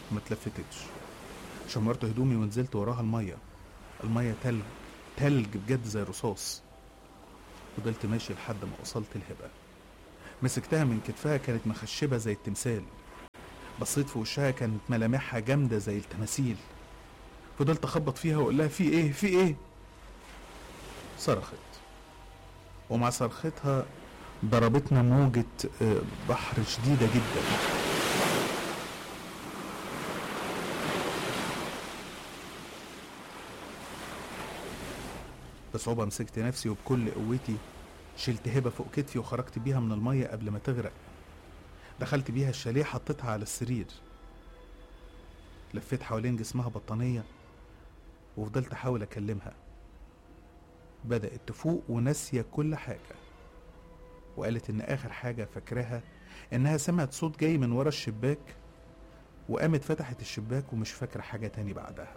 ما اتلفتتش شمرت هدومي ونزلت وراها المية المية تلج تلج بجد زي الرصاص فضلت ماشي لحد ما وصلت الهبة مسكتها من كتفها كانت مخشبة زي التمثال بصيت في وشها كانت ملامحها جامدة زي التماثيل فضلت أخبط فيها وأقول لها في إيه في إيه صرخت ومع صرختها ضربتنا موجة آه، بحر شديدة جدا بصعوبة مسكت نفسي وبكل قوتي شلت هبة فوق كتفي وخرجت بيها من المية قبل ما تغرق دخلت بيها الشاليه حطيتها على السرير لفيت حوالين جسمها بطانية وفضلت أحاول أكلمها بدأت تفوق وناسية كل حاجة وقالت إن آخر حاجة فاكراها إنها سمعت صوت جاي من ورا الشباك وقامت فتحت الشباك ومش فاكرة حاجة تاني بعدها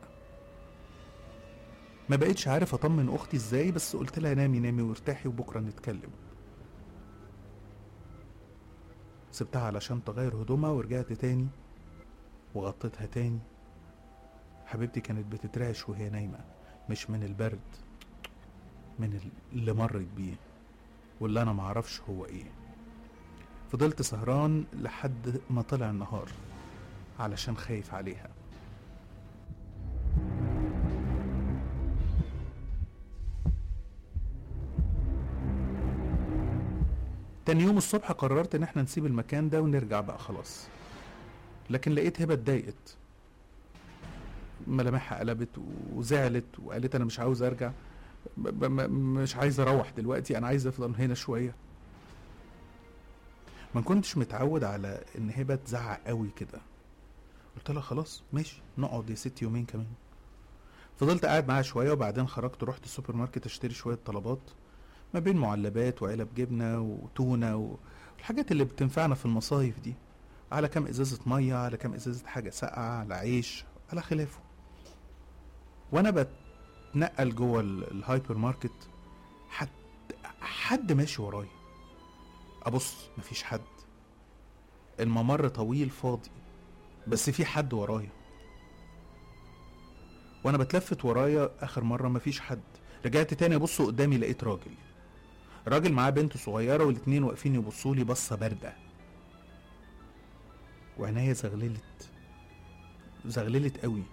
ما بقتش عارف أطمن أختي إزاي بس قلت لها نامي نامي وارتاحي وبكرة نتكلم سبتها علشان تغير هدومها ورجعت تاني وغطيتها تاني حبيبتي كانت بتترعش وهي نايمة مش من البرد من اللي مرت بيه واللي انا معرفش هو ايه فضلت سهران لحد ما طلع النهار علشان خايف عليها تاني يوم الصبح قررت ان احنا نسيب المكان ده ونرجع بقى خلاص لكن لقيت هبه اتضايقت ملامحها قلبت وزعلت وقالت انا مش عاوز ارجع ب- ب- م- مش عايز اروح دلوقتي انا عايز افضل هنا شويه ما كنتش متعود على ان هبه تزعق قوي كده قلت لها خلاص ماشي نقعد يا ست يومين كمان فضلت قاعد معاها شويه وبعدين خرجت رحت السوبر ماركت اشتري شويه طلبات ما بين معلبات وعلب جبنه وتونه والحاجات اللي بتنفعنا في المصايف دي على كام ازازه ميه على كام ازازه حاجه ساقعه على عيش على خلافه وانا بتنقل جوه ال- الهايبر ماركت حد حد ماشي ورايا ابص مفيش حد الممر طويل فاضي بس في حد ورايا وانا بتلفت ورايا اخر مره مفيش حد رجعت تاني ابص قدامي لقيت راجل راجل معاه بنت صغيره والاتنين واقفين يبصوا لي بصه بارده وعينيا زغللت زغللت قوي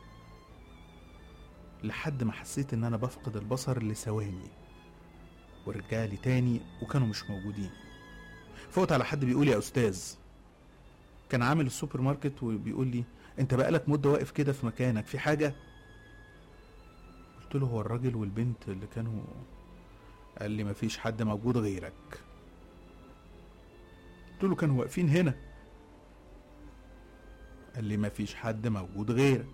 لحد ما حسيت ان انا بفقد البصر لثواني ورجالي تاني وكانوا مش موجودين فوت على حد بيقول يا استاذ كان عامل السوبر ماركت وبيقول لي انت بقالك مده واقف كده في مكانك في حاجه قلت له هو الراجل والبنت اللي كانوا قال لي مفيش حد موجود غيرك قلت له كانوا واقفين هنا قال لي مفيش حد موجود غيرك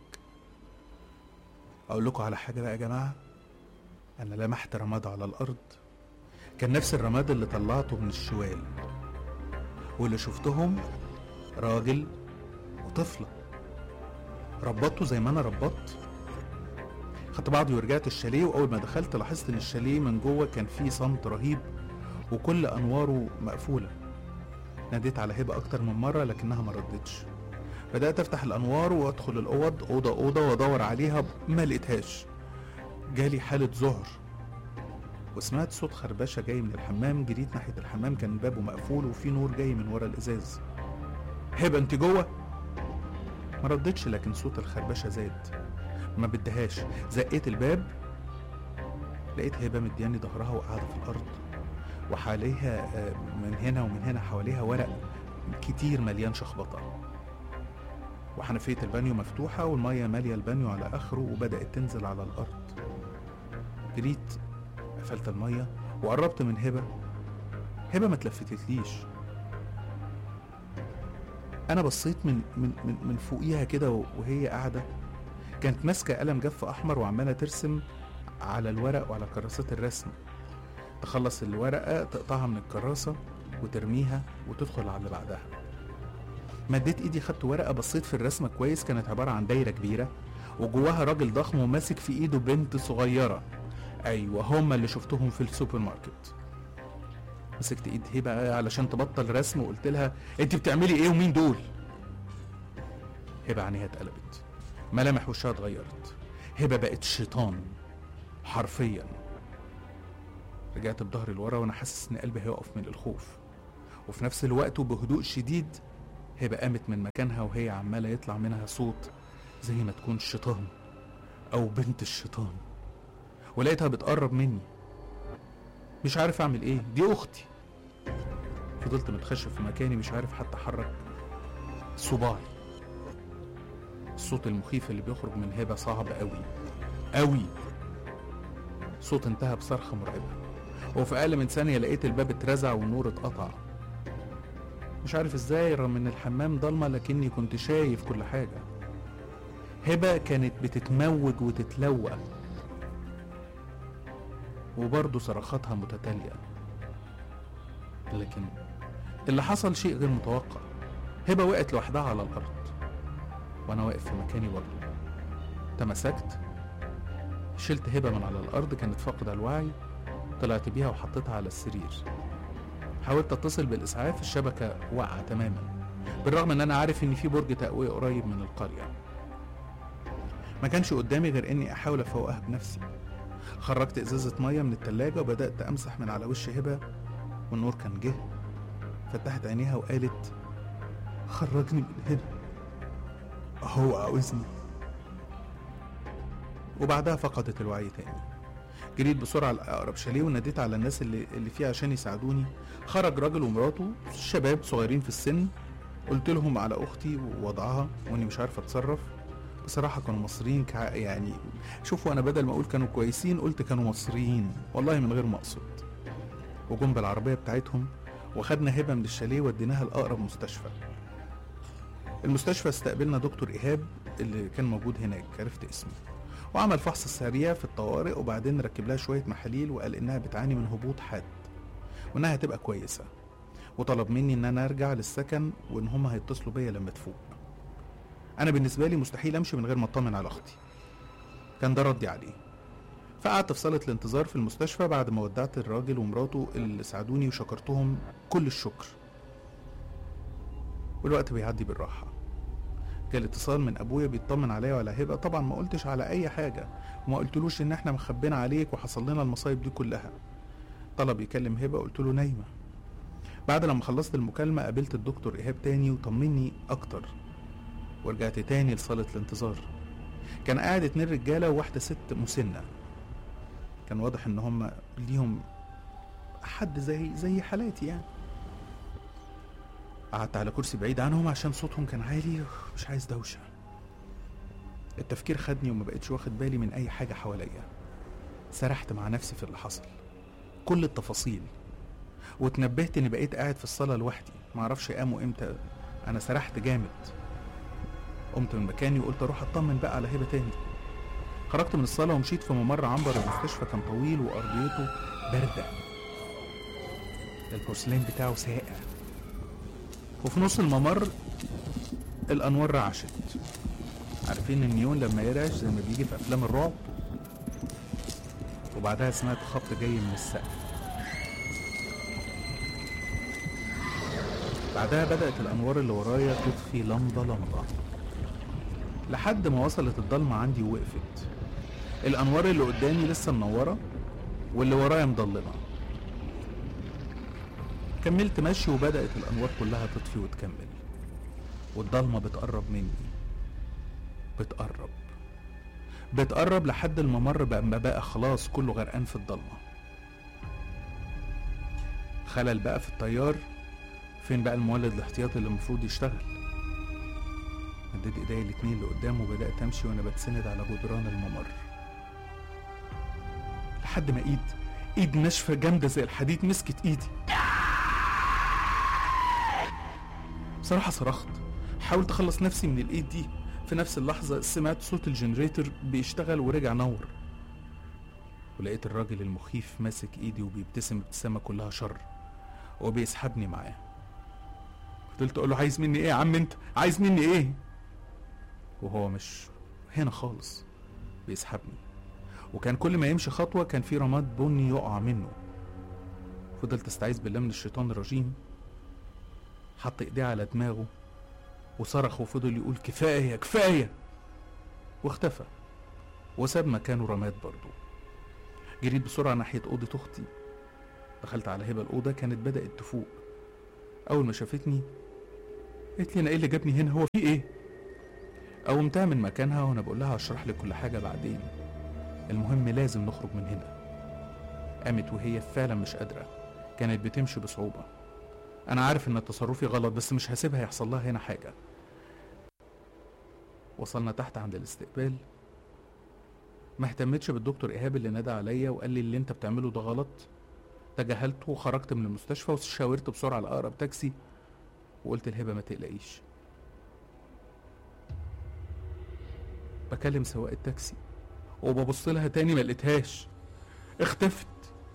اقول لكم على حاجه بقى يا جماعه انا لمحت رماد على الارض كان نفس الرماد اللي طلعته من الشوال واللي شفتهم راجل وطفله ربطته زي ما انا ربطت خدت بعضي ورجعت الشاليه واول ما دخلت لاحظت ان الشاليه من جوه كان فيه صمت رهيب وكل انواره مقفوله ناديت على هبه اكتر من مره لكنها ما ردتش بدات افتح الانوار وادخل الاوض اوضه اوضه وادور عليها ما لقيتهاش جالي حاله ذعر وسمعت صوت خربشه جاي من الحمام جريت ناحيه الحمام كان بابه مقفول وفي نور جاي من ورا الازاز هبه انت جوه ما ردتش لكن صوت الخربشه زاد ما بدهاش زقيت الباب لقيت هبه مدياني ظهرها وقاعده في الارض وحواليها آه، من هنا ومن هنا حواليها ورق كتير مليان شخبطه وحنفيه البانيو مفتوحه والميه ماليه البانيو على اخره وبدات تنزل على الارض جريت قفلت الميه وقربت من هبه هبه ما تلفتتليش انا بصيت من من من, من فوقيها كده وهي قاعده كانت ماسكه قلم جف احمر وعماله ترسم على الورق وعلى كراسات الرسم تخلص الورقه تقطعها من الكراسه وترميها وتدخل على اللي بعدها مديت ايدي خدت ورقه بصيت في الرسمه كويس كانت عباره عن دايره كبيره وجواها راجل ضخم وماسك في ايده بنت صغيره ايوه هما اللي شفتهم في السوبر ماركت مسكت ايد هبه علشان تبطل رسم وقلت لها انت بتعملي ايه ومين دول هبة عينيها اتقلبت ملامح وشها اتغيرت هبة بقت شيطان حرفيا رجعت بظهري لورا وانا حاسس ان قلبي هيقف من الخوف وفي نفس الوقت وبهدوء شديد هبة قامت من مكانها وهي عمالة يطلع منها صوت زي ما تكون الشيطان أو بنت الشيطان ولقيتها بتقرب مني مش عارف أعمل إيه دي أختي فضلت متخشب في مكاني مش عارف حتى أحرك صباعي الصوت المخيف اللي بيخرج من هبة صعب أوي أوي صوت انتهى بصرخة مرعبة وفي أقل من ثانية لقيت الباب اترزع والنور اتقطع مش عارف ازاي رغم ان الحمام ضلمة لكني كنت شايف كل حاجة هبة كانت بتتموج وتتلوى وبرضه صرخاتها متتالية لكن اللي حصل شيء غير متوقع هبة وقعت لوحدها على الأرض وأنا واقف في مكاني برضه تمسكت شلت هبة من على الأرض كانت فاقدة الوعي طلعت بيها وحطيتها على السرير حاولت اتصل بالاسعاف الشبكه واقعه تماما بالرغم ان انا عارف ان في برج تقويه قريب من القريه ما كانش قدامي غير اني احاول افوقها بنفسي خرجت ازازه ميه من التلاجة وبدات امسح من على وش هبه والنور كان جه فتحت عينيها وقالت خرجني من هنا هو عاوزني وبعدها فقدت الوعي تاني جريت بسرعه لاقرب شاليه وناديت على الناس اللي اللي فيه عشان يساعدوني خرج راجل ومراته شباب صغيرين في السن قلت لهم على اختي ووضعها واني مش عارفه اتصرف بصراحه كانوا مصريين كع... يعني شوفوا انا بدل ما اقول كانوا كويسين قلت كانوا مصريين والله من غير ما اقصد وجم بالعربيه بتاعتهم وخدنا هبه من الشاليه وديناها لاقرب مستشفى المستشفى استقبلنا دكتور ايهاب اللي كان موجود هناك عرفت اسمه وعمل فحص سريع في الطوارئ وبعدين ركب لها شويه محاليل وقال انها بتعاني من هبوط حاد وانها هتبقى كويسه وطلب مني ان انا ارجع للسكن وان هما هيتصلوا بيا لما تفوق انا بالنسبه لي مستحيل امشي من غير ما اطمن على اختي كان ده ردي عليه فقعدت في صالة الانتظار في المستشفى بعد ما ودعت الراجل ومراته اللي ساعدوني وشكرتهم كل الشكر والوقت بيعدي بالراحة جالي اتصال من ابويا بيطمن عليا وعلى هبه طبعا ما قلتش على اي حاجه وما قلتلوش ان احنا مخبينا عليك وحصل لنا المصايب دي كلها طلب يكلم هبه قلت له نايمه بعد لما خلصت المكالمه قابلت الدكتور ايهاب تاني وطمني اكتر ورجعت تاني لصاله الانتظار كان قاعد اتنين رجاله وواحده ست مسنه كان واضح ان هم ليهم حد زي زي حالاتي يعني قعدت على كرسي بعيد عنهم عشان صوتهم كان عالي ومش عايز دوشة التفكير خدني وما بقتش واخد بالي من أي حاجة حواليا سرحت مع نفسي في اللي حصل كل التفاصيل واتنبهت اني بقيت قاعد في الصالة لوحدي معرفش قاموا امتى انا سرحت جامد قمت من مكاني وقلت اروح اطمن بقى على هبة تاني خرجت من الصالة ومشيت في ممر عنبر المستشفى كان طويل وأرضيته باردة البورسلين بتاعه ساقع وفي نص الممر الانوار رعشت عارفين النيون لما يرعش زي ما بيجي في افلام الرعب وبعدها سمعت خبط جاي من السقف بعدها بدأت الأنوار اللي ورايا تطفي لمبة لمبة لحد ما وصلت الضلمة عندي ووقفت الأنوار اللي قدامي لسه منورة واللي ورايا مضلمة كملت مشي وبدأت الأنوار كلها تطفي وتكمل والضلمة بتقرب مني بتقرب بتقرب لحد الممر بقى ما بقى خلاص كله غرقان في الضلمة خلل بقى في التيار فين بقى المولد الاحتياطي اللي المفروض يشتغل مديت ايديا الاتنين لقدام وبدأت امشي وانا بتسند على جدران الممر لحد ما ايد ايد ناشفة جامدة زي الحديد مسكت ايدي بصراحة صرخت حاولت اخلص نفسي من الايد دي في نفس اللحظة سمعت صوت الجنريتور بيشتغل ورجع نور ولقيت الراجل المخيف ماسك ايدي وبيبتسم ابتسامة كلها شر وبيسحبني معاه فضلت اقول له عايز مني ايه يا عم انت عايز مني ايه وهو مش هنا خالص بيسحبني وكان كل ما يمشي خطوة كان في رماد بني يقع منه فضلت استعيذ بالله من الشيطان الرجيم حط ايديه على دماغه وصرخ وفضل يقول كفاية كفاية واختفى وساب مكانه رماد برضه جريت بسرعة ناحية أوضة أختي دخلت على هبة الأوضة كانت بدأت تفوق أول ما شافتني قالت لي أنا إيه اللي جابني هنا هو في إيه؟ قومتها من مكانها وأنا بقول لها هشرح لك كل حاجة بعدين المهم لازم نخرج من هنا قامت وهي فعلا مش قادرة كانت بتمشي بصعوبة أنا عارف إن تصرفي غلط بس مش هسيبها يحصل لها هنا حاجة وصلنا تحت عند الاستقبال ما اهتمتش بالدكتور إيهاب اللي نادى عليا وقال لي اللي أنت بتعمله ده غلط تجاهلته وخرجت من المستشفى وشاورت بسرعة لأقرب تاكسي وقلت لهبة ما تقلقيش بكلم سواق التاكسي وببص لها تاني ما لقيتهاش اختفت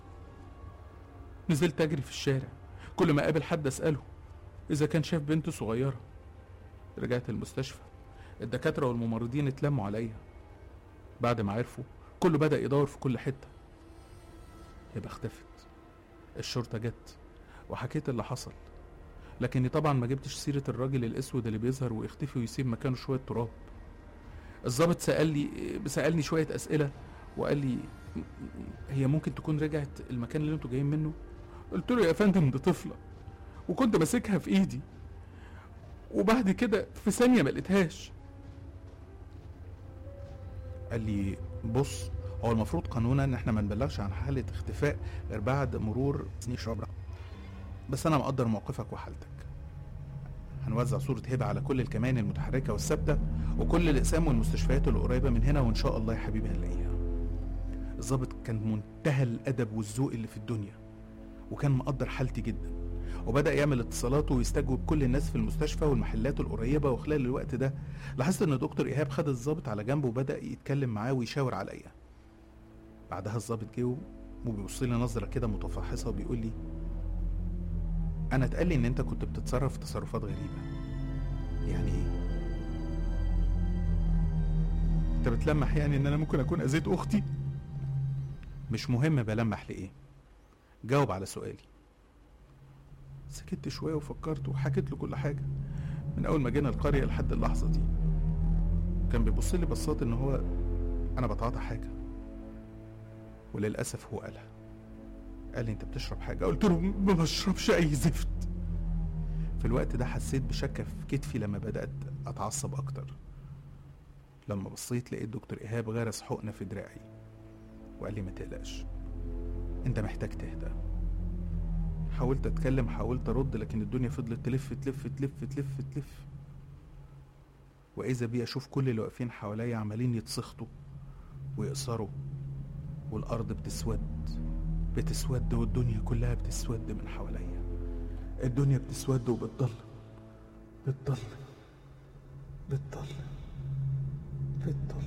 نزلت اجري في الشارع كل ما اقابل حد اساله اذا كان شاف بنت صغيره رجعت المستشفى الدكاتره والممرضين اتلموا عليا بعد ما عرفوا كله بدا يدور في كل حته يبقى اختفت الشرطه جت وحكيت اللي حصل لكني طبعا ما جبتش سيره الراجل الاسود اللي بيظهر ويختفي ويسيب مكانه شويه تراب الضابط سأل لي سألني شوية أسئلة وقال لي هي ممكن تكون رجعت المكان اللي انتوا جايين منه قلت له يا فندم دي طفلة وكنت ماسكها في ايدي وبعد كده في ثانية ما لقيتهاش قال لي بص هو المفروض قانونا ان احنا ما نبلغش عن حالة اختفاء غير بعد مرور سنين شبرا بس انا مقدر موقفك وحالتك هنوزع صورة هبة على كل الكمان المتحركة والثابتة وكل الأقسام والمستشفيات القريبة من هنا وإن شاء الله يا حبيبي هنلاقيها. الظابط كان منتهى الأدب والذوق اللي في الدنيا وكان مقدر حالتي جدا وبدأ يعمل اتصالاته ويستجوب كل الناس في المستشفى والمحلات القريبة وخلال الوقت ده لاحظت إن دكتور إيهاب خد الظابط على جنبه وبدأ يتكلم معاه ويشاور عليا. بعدها الظابط جه وبيبص لي نظرة كده متفحصة وبيقول لي انا اتقال لي ان انت كنت بتتصرف تصرفات غريبه يعني ايه انت بتلمح يعني ان انا ممكن اكون اذيت اختي مش مهم بلمح لايه جاوب على سؤالي سكت شويه وفكرت وحكيت له كل حاجه من اول ما جينا القريه لحد اللحظه دي كان بيبص لي بصات ان هو انا بتعاطى حاجه وللاسف هو قالها قال لي انت بتشرب حاجه قلت له ما بشربش اي زفت في الوقت ده حسيت بشكه في كتفي لما بدات اتعصب اكتر لما بصيت لقيت دكتور ايهاب غرس حقنه في دراعي وقال لي ما تقلقش انت محتاج تهدى حاولت اتكلم حاولت ارد لكن الدنيا فضلت تلف تلف تلف تلف تلف واذا بي اشوف كل اللي واقفين حواليا عمالين يتسخطوا ويقصروا والارض بتسود بتسود والدنيا كلها بتسود من حواليا الدنيا بتسود وبتضلم بتضلم بتضلم بتضلم